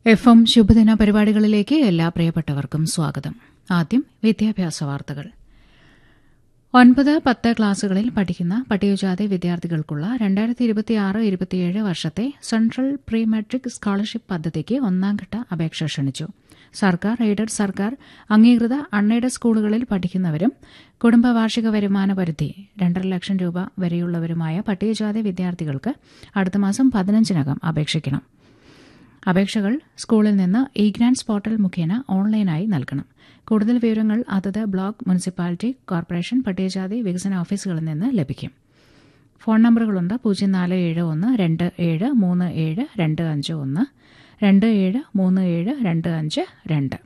F M ശുഭദിന പരിപാടികളിലേക്ക് എല്ലാ പ്രിയപ്പെട്ടവർക്കും സ്വാഗതം ആദ്യം വിദ്യാഭ്യാസ വാർത്തകൾ ഒൻപത് പത്ത് ക്ലാസുകളിൽ പഠിക്കുന്ന പട്ടികജാതി വിദ്യാർത്ഥികൾക്കുള്ള രണ്ടായിരത്തി ഇരുപത്തിയാറ് ഇരുപത്തിയേഴ് വർഷത്തെ സെൻട്രൽ പ്രീ മെട്രിക് സ്കോളർഷിപ്പ് പദ്ധതിക്ക് ഒന്നാംഘട്ട അപേക്ഷ ക്ഷണിച്ചു സർക്കാർ എയ്ഡഡ് സർക്കാർ അംഗീകൃത അൺഎയ്ഡഡ് സ്കൂളുകളിൽ പഠിക്കുന്നവരും കുടുംബ വാർഷിക വരുമാന പരിധി രണ്ടര ലക്ഷം രൂപ വരെയുള്ളവരുമായ പട്ടികജാതി വിദ്യാർത്ഥികൾക്ക് അടുത്ത മാസം പതിനഞ്ചിനകം അപേക്ഷിക്കണം അപേക്ഷകൾ സ്കൂളിൽ നിന്ന് ഇ ഗ്രാൻസ് പോർട്ടൽ മുഖേന ഓൺലൈനായി നൽകണം കൂടുതൽ വിവരങ്ങൾ അതത് ബ്ലോക്ക് മുനിസിപ്പാലിറ്റി കോർപ്പറേഷൻ പട്ടികജാതി വികസന ഓഫീസുകളിൽ നിന്ന് ലഭിക്കും ഫോൺ നമ്പറുകളുണ്ട് പൂജ്യം നാല് ഏഴ് ഒന്ന് രണ്ട് ഏഴ് മൂന്ന് ഏഴ് രണ്ട് അഞ്ച് ഒന്ന് രണ്ട് ഏഴ് മൂന്ന് ഏഴ് രണ്ട് അഞ്ച് രണ്ട്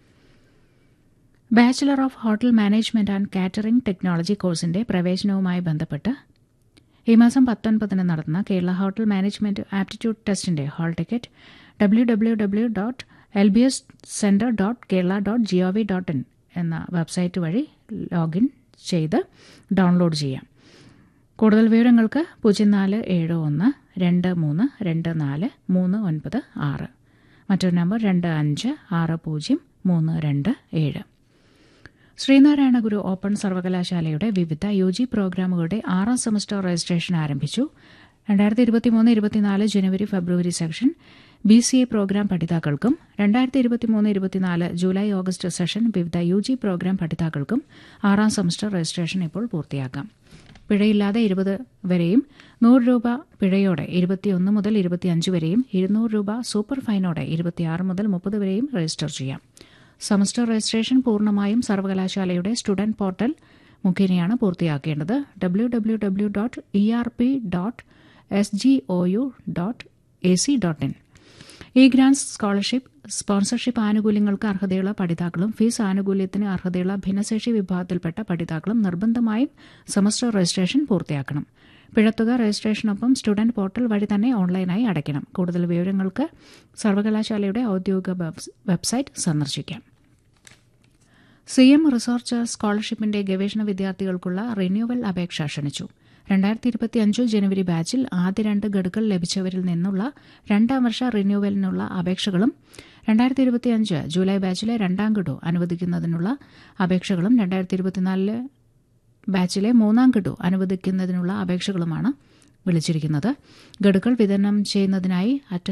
bachelor of hotel management and catering technology കോഴ്സിന്റെ പ്രവേശനവുമായി ബന്ധപ്പെട്ട് ഈ മാസം പത്തൊൻപതിന് നടത്തുന്ന കേരള ഹോട്ടൽ മാനേജ്മെന്റ് ആപ്റ്റിറ്റ്യൂഡ് ടെസ്റ്റിന്റെ hall ticket W W W dot L B S centre dot Kerala dot G O V dot in എന്ന വെബ്സൈറ്റ് വഴി ലോഗിൻ ചെയ്ത് ഡൗൺലോഡ് ചെയ്യാം കൂടുതൽ വിവരങ്ങൾക്ക് പൂജ്യം നാല് ഏഴ് ഒന്ന് രണ്ട് മൂന്ന് രണ്ട് നാല് മൂന്ന് ഒൻപത് ആറ് മറ്റൊരു നമ്പർ രണ്ട് അഞ്ച് ആറ് പൂജ്യം മൂന്ന് രണ്ട് ഏഴ് ശ്രീനാരായണ ഗുരു ഓപ്പൺ സർവകലാശാലയുടെ വിവിധ യു ജി പ്രോഗ്രാമുകളുടെ ആറാം സെമസ്റ്റർ രജിസ്ട്രേഷൻ ആരംഭിച്ചു രണ്ടായിരത്തി ഇരുപത്തിമൂന്ന് ഇരുപത്തിനാല് ജനുവരി ഫെബ്രുവരി session B C A program പഠിതാക്കൾക്കും രണ്ടായിരത്തി ഇരുപത്തിമൂന്ന് ഇരുപത്തിനാല് ജൂലൈ ഓഗസ്റ്റ് സെഷൻ വിവിധ യു ജി പ്രോഗ്രാം പഠിതാക്കൾക്കും ആറാം സെമസ്റ്റർ രജിസ്ട്രേഷൻ ഇപ്പോൾ പൂർത്തിയാക്കാം പിഴയില്ലാതെ ഇരുപത് വരെയും നൂറ് രൂപ പിഴയോടെ ഇരുപത്തിയൊന്ന് മുതൽ ഇരുപത്തിയഞ്ച് വരെയും ഇരുന്നൂറ് രൂപ സൂപ്പർ ഫൈനോടെ ഇരുപത്തിയാറ് മുതൽ മുപ്പത് വരെയും രജിസ്റ്റർ ചെയ്യാം സെമസ്റ്റർ രജിസ്ട്രേഷൻ പൂർണ്ണമായും സർവകലാശാലയുടെ സ്റ്റുഡന്റ് പോർട്ടൽ മുഖേനയാണ് പൂർത്തിയാക്കേണ്ടത് W W W dot E R P dot S G O U dot A C dot in E grants scholarship sponsorship ആനുകൂല്യങ്ങൾക്ക് അർഹതയുള്ള പഠിതാക്കളും ഫീസ് ആനുകൂല്യത്തിന് അർഹതയുള്ള ഭിന്നശേഷി വിഭാഗത്തിൽപ്പെട്ട പഠിതാക്കളും നിർബന്ധമായും സെമസ്റ്റർ രജിസ്ട്രേഷൻ പൂർത്തിയാക്കണം പിഴത്തുക രജിസ്ട്രേഷനൊപ്പം സ്റ്റുഡന്റ് പോർട്ടൽ വഴി തന്നെ ഓൺലൈനായി അടയ്ക്കണം കൂടുതൽ വിവരങ്ങൾക്ക് സർവകലാശാലയുടെ ഔദ്യോഗിക വെബ്സൈറ്റ് സന്ദർശിക്കാം സി എം റിസർച്ച് സ്കോളർഷിപ്പിന്റെ ഗവേഷണ വിദ്യാർത്ഥികൾക്കുള്ള റിന്യൂവൽ അപേക്ഷ ക്ഷണിച്ചു രണ്ടായിരത്തി ഇരുപത്തിയഞ്ച് ജനുവരി ബാച്ചിൽ ആദ്യ രണ്ട് ഗഡുക്കൾ ലഭിച്ചവരിൽ നിന്നുള്ള രണ്ടാം വർഷ റിന്യൂവലിനുള്ള അപേക്ഷകളും രണ്ടായിരത്തി ഇരുപത്തിയഞ്ച് ജൂലൈ ബാച്ചിലെ രണ്ടാം ഗഡു അനുവദിക്കുന്നതിനുള്ള അപേക്ഷകളും രണ്ടായിരത്തി ഇരുപത്തിനാലിലെ ബാച്ചിലെ മൂന്നാം ഗഡു അനുവദിക്കുന്നതിനുള്ള അപേക്ഷകളുമാണ് വിളിച്ചിരിക്കുന്നത് ഗഡുക്കൾ വിതരണം ചെയ്യുന്നതിനായി